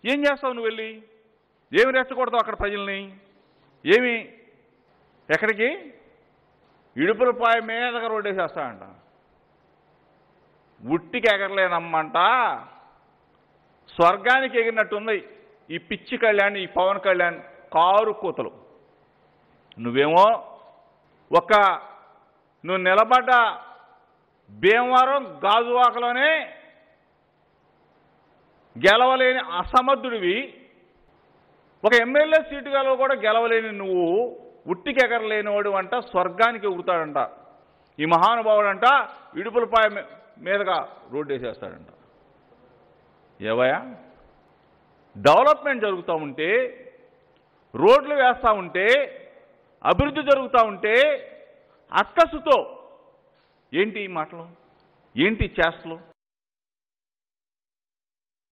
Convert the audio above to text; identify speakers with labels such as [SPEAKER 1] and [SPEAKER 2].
[SPEAKER 1] ఏం చేస్తావు నువ్వు వెళ్ళి ఏమి రెచ్చగొడతావు అక్కడ ప్రజల్ని ఏమి ఎక్కడికి ఇడుపులపాయ మీదగా రోడ్డేసేస్తాడంట ఉట్టికి ఎగరలేనమ్మంట స్వర్గానికి ఎగిరినట్టుంది ఈ పిచ్చి కళ్యాణ్ ఈ పవన్ కళ్యాణ్ కారు కూతలు నువ్వేమో ఒక నువ్వు నిలబడ్డ భీమవరం గాజువాకలోనే గెలవలేని అసమర్థుడివి ఒక ఎమ్మెల్యే సీటు గెలవ కూడా గెలవలేని నువ్వు ఉట్టికి ఎగరలేనివాడు అంట స్వర్గానికి ఎగురుతాడంట ఈ మహానుభావుడు అంట ఇడుపులపాయ మీ- మీదుగా రోడ్డు వేసేస్తాడంట ఏవయా డెవలప్మెంట్ జరుగుతూ ఉంటే రోడ్లు వేస్తూ ఉంటే అభివృద్ధి జరుగుతూ ఉంటే అక్కసుతో ఏంటి ఈ మాటలు ఏంటి ఈ చేష్టలు